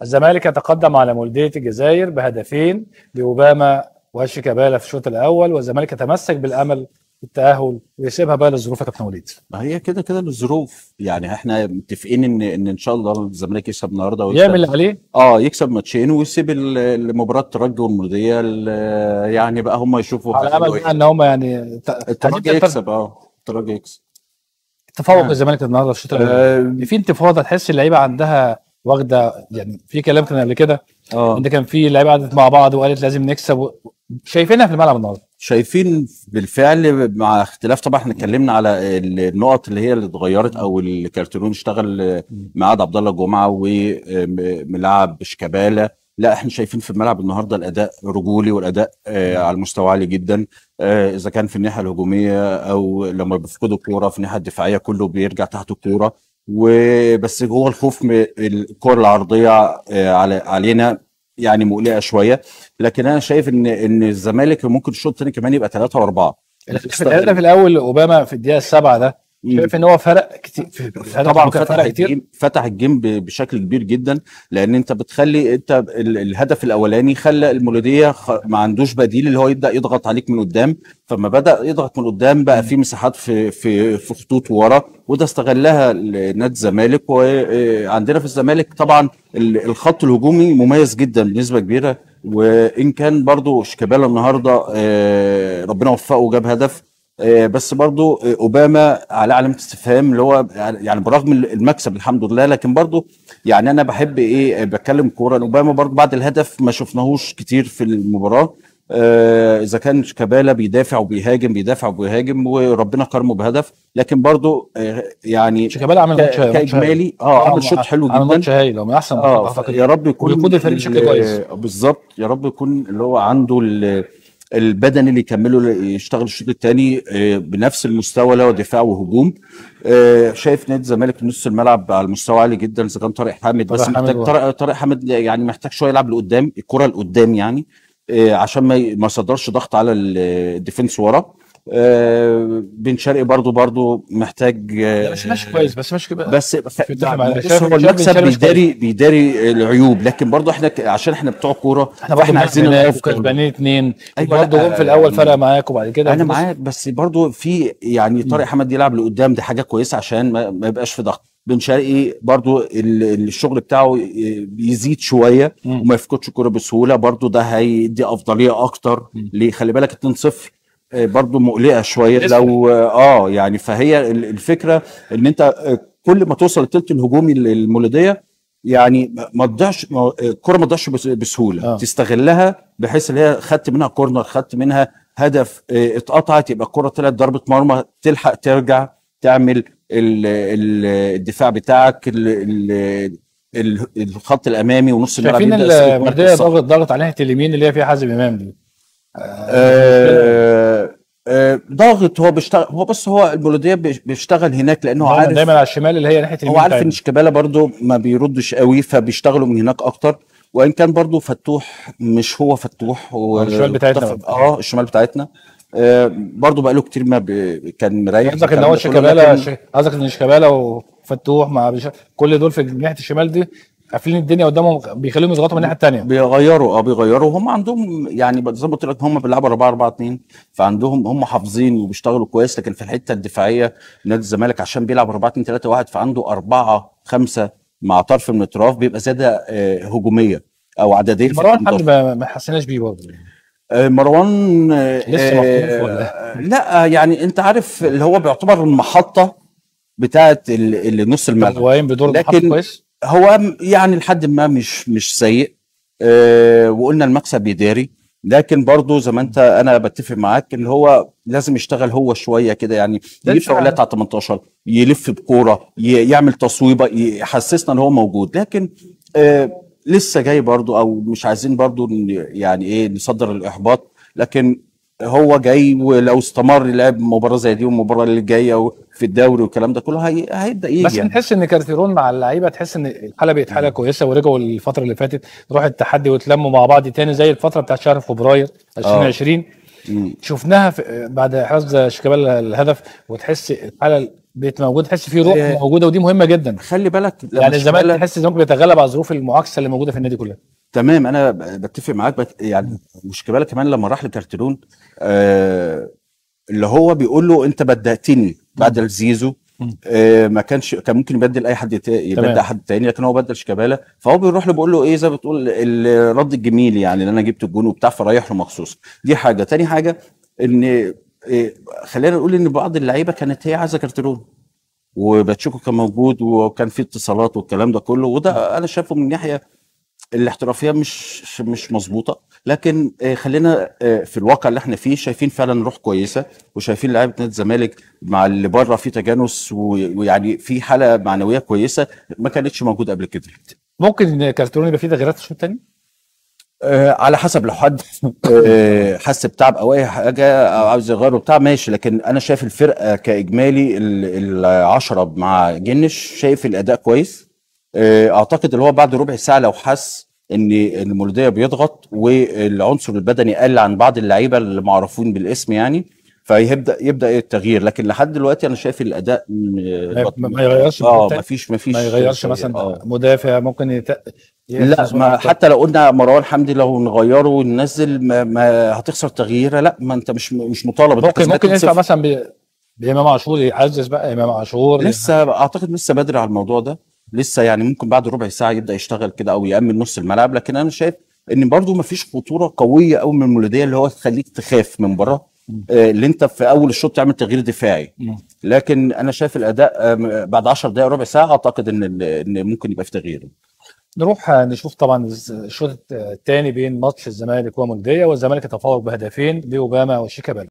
الزمالك يتقدم على مولودية الجزائر بهدفين لأوباما وشيكابالا في الشوط الأول والزمالك يتمسك بالأمل في التأهل ويسيبها بقى للظروف يا كابتن وليد ما هي كده كده للظروف يعني احنا متفقين ان ان ان شاء الله الزمالك يكسب النهارده ويكسب يعمل اللي عليه اه يكسب ماتشين ويسيب ال- المباراه الترجي والمولوديه ال- يعني بقى هم يشوفوا على هيعملوا امل إيه. بقى ان هم يعني ت- الترجي عايزين يكسب اه الترجي يكسب تفوق آه. الزمالك النهارده في الشوط الاول اه في انتفاضه تحس اللعيبه عندها واخده يعني في كلام كان قبل كده آه. ان كان في لعيبه قعدت مع بعض وقالت لازم نكسب و... شايفينها في الملعب النهارده شايفين بالفعل مع اختلاف طبعا احنا اتكلمنا على النقط اللي هي اللي اتغيرت او اللي كارتيرون اشتغل ميعاد عبد الله جمعه وملعب شيكابالا لا احنا شايفين في الملعب النهارده الاداء رجولي والاداء آه على المستوى عالي جدا آه اذا كان في الناحيه الهجوميه او لما بيفقدوا الكوره في الناحيه الدفاعيه كله بيرجع تحت الكوره وبس هو الخوف من الكره العرضيه آه على علينا يعني مقلقه شويه لكن انا شايف ان ان الزمالك ممكن الشوط الثاني كمان يبقى ثلاثه واربعه في الهدف الاول اوباما في الدقيقه السابعه ده شايف ان هو فرق كتير في الهدف طبعا كان فتح فرق كتير الجيم فتح الجيم ب- بشكل كبير جدا لان انت بتخلي انت ال- الهدف الاولاني خلى المولوديه خ- ما عندوش بديل اللي هو يبدا يضغط عليك من قدام فما بدا يضغط من قدام بقى في مساحات في في في خطوط ورا وده استغلها ال- نادي الزمالك وعندنا في الزمالك طبعا ال- الخط الهجومي مميز جدا بنسبه كبيره وان كان برضو شيكابالا النهارده آه، ربنا وفقه وجاب هدف آه، بس برضو آه، اوباما على علامه استفهام اللي هو يعني برغم المكسب الحمد لله لكن برضو يعني انا بحب ايه آه، بتكلم كوره إن اوباما برضو بعد الهدف ما شفناهوش كتير في المباراه آه، اذا كان شيكابالا بيدافع وبيهاجم بيدافع وبيهاجم وربنا كرمه بهدف لكن برضو آه، يعني شيكابالا عمل ك- ماتش ماتش كاجمالي هايل. اه عمل شوط حلو عمل جدا ماتش هايل هو من احسن اه أعتقد. يا رب يكون ويقود الفريق بشكل ال- كويس. بالظبط يا رب يكون اللي هو عنده ال- البدني اللي يكمله يشتغل الشوط الثاني بنفس المستوى اللي هو دفاع وهجوم آه، شايف نادي الزمالك نص الملعب على المستوى عالي جدا اذا كان طارق حامد طارق بس حامد محتاج و- طارق طارق حامد يعني محتاج شويه يلعب لقدام الكره لقدام يعني آه، عشان ما ي- ما يصدرش ضغط على ال- الديفنس ورا آه، بن شرقي برضو برضو محتاج آه، لا بس ماشي كويس بس ماشي كده بس في الدفاع مع- بص شايف- هو شايف المكسب بن شرقي مش بيداري بيداري العيوب لكن برضه احنا ك- عشان احنا بتوع كوره احنا برضه فاحنا عايزين هناك الافضل وكسبانين اثنين أيوة، برضه لا، جون في الاول آه، فرق معاك وبعد كده انا بص- معاك بس برضه في يعني طارق حمد يلعب لقدام دي حاجه كويسه عشان ما, ما يبقاش في ضغط بن شرقي برضه ال- الشغل بتاعه ي- بيزيد شويه مم. وما يفقدش الكوره بسهوله برضه ده هيدي افضليه اكتر ليه خلي بالك 2-0 آه، برضه مقلقه شويه لسه. لو اه يعني فهي ال- الفكره ان انت آه، كل ما توصل للثلث الهجومي للمولوديه يعني ما- ما تضيعش ما- الكره ما تضيعش بس- بسهوله آه. آه. تستغلها بحيث ان هي خدت منها كورنر خدت منها هدف آه، اتقطعت يبقى الكره طلعت ضربه مرمى تلحق ترجع تعمل ال ال الدفاع بتاعك ال ال ال الخط الامامي ونص الملعب شايفين يبدأ يستلم المرديه كورة صح. ضغط ضغط على ناحيه اليمين اللي هي فيها حازم امام دي آه، آه، ضاغط هو بيشتغل هو بص هو المولوديه بيش- بيشتغل هناك لانه دايما, عارف دايما على الشمال اللي هي ناحيه اليمين هو عارف بتاعتنا. ان شيكابالا برضو ما بيردش قوي فبيشتغلوا من هناك اكتر وان كان برضو فتوح مش هو فتوح هو الشمال بتاعتنا. اه الشمال بتاعتنا آه برضو بقاله كتير ما بي كان مريح قصدك ان الكلام هو ده كله، شيكابالا لكن- ش- قصدك ان شيكابالا وفتوح مع بش... كل دول في ناحيه الشمال دي قافلين الدنيا قدامهم بيخليهم يضغطوا من الناحيه الثانيه بيغيروا اه بيغيروا هم عندهم يعني زي ما قلت لك هم بيلعبوا 4 4 2 فعندهم هم حافظين وبيشتغلوا كويس لكن في الحته الدفاعيه نادي الزمالك عشان بيلعب 4 2 3 1 فعنده 4 5 مع طرف من الاطراف بيبقى زياده آه، هجوميه او عدديه في مروان الأهداف. حمدي ما ما حسيناش بيه برضه آه، مروان آه، لسه مخطوف آه، ولا؟ لا يعني انت عارف اللي هو بيعتبر المحطه بتاعه ال- ال- نص الملعب قايم بدور لكن- محطة كويس هو م- يعني لحد ما مش مش سيء آه وقلنا المكسب يداري لكن برضه زي ما انت انا بتفق معاك اللي هو لازم يشتغل هو شويه كده يعني ده يجيب دفاع. فاولات على 18 يلف بكوره ي- يعمل تصويبه يحسسنا ان هو موجود لكن آه لسه جاي برضه او مش عايزين برضه ن- يعني ايه نصدر الاحباط لكن هو جاي ولو استمر لعب مباراه زي دي والمباراه اللي جايه في الدوري والكلام ده كله هي... هيبدا يجي بس يعني. نحس ان كارتيرون مع اللعيبه تحس ان الحاله بقت حاله كويسه ورجعوا الفتره اللي فاتت روح التحدي واتلموا مع بعض تاني زي الفتره بتاعت شهر فبراير 2020 مم. شفناها في بعد احراز شيكابالا الهدف وتحس الحاله بقت موجود تحس في روح آه. موجوده ودي مهمه جدا خلي بالك لما يعني الزمالك شيكابالا- تحس الزمالك بيتغلب على الظروف المعاكسه اللي موجوده في النادي كلها تمام انا ب- بتفق معاك بت... يعني وشيكابالا كمان لما راح لكارتيرون آه اللي هو بيقول له انت بدأتني بدل زيزو مم. آه ما كانش كان ممكن يبدل اي حد تا... تمام. يبدل حد تاني لكن هو بدل شيكابالا فهو بيروح له بيقول له ايه زي ما بتقول الرد الجميل يعني ان انا جبت الجون وبتاع فرايح له مخصوص دي حاجه تاني حاجه ان إيه خلينا نقول ان بعض اللعيبه كانت هي عايزه كارتيرون وباتشيكو كان موجود وكان في اتصالات والكلام ده كله وده انا شايفه من ناحيه الاحترافيه مش مش مظبوطه لكن آه، خلينا آه، في الواقع اللي احنا فيه شايفين فعلا روح كويسه وشايفين لعيبه نادي الزمالك مع اللي بره في تجانس و- ويعني في حاله معنويه كويسه ما كانتش موجوده قبل كده ممكن كارتون يبقى فيه تغييرات في الشوط الثاني آه، على حسب لو حد آه، حس بتعب او اي حاجه او عاوز يغير بتاع ماشي لكن انا شايف الفرقه كاجمالي ال- العشرة مع جنش شايف الاداء كويس آه، اعتقد اللي هو بعد ربع ساعه لو حس ان ان المولوديه بيضغط والعنصر البدني قل عن بعض اللعيبه اللي معروفين بالاسم يعني فيبدا يبدا التغيير لكن لحد دلوقتي انا شايف الاداء ما- ما- ما يغيرش اه التاني؟ ما فيش ما فيش ما يغيرش مثلا آه. مدافع ممكن يت... لا يحسس ما أكتر. حتى لو قلنا مروان حمدي لو نغيره وننزل ما, ما هتخسر تغييره لا ما انت مش مش مطالب أنت ممكن كسبان ممكن ينفع 2-0. مثلا ب... بامام عاشور يعزز بقى امام عاشور لسه اعتقد لسه بدري على الموضوع ده لسه يعني ممكن بعد ربع ساعه يبدا يشتغل كده او يامن نص الملعب لكن انا شايف ان برضو ما فيش خطوره قويه قوي من المولوديه اللي هو تخليك تخاف من بره آه، اللي انت في اول الشوط تعمل تغيير دفاعي مم. لكن انا شايف الاداء آه، بعد 10 دقائق ربع ساعه اعتقد ان ان ممكن يبقى في تغيير نروح نشوف طبعا الشوط الثاني بين ماتش الزمالك ومولدية والزمالك يتفوق بهدفين لاوباما وشيكابالا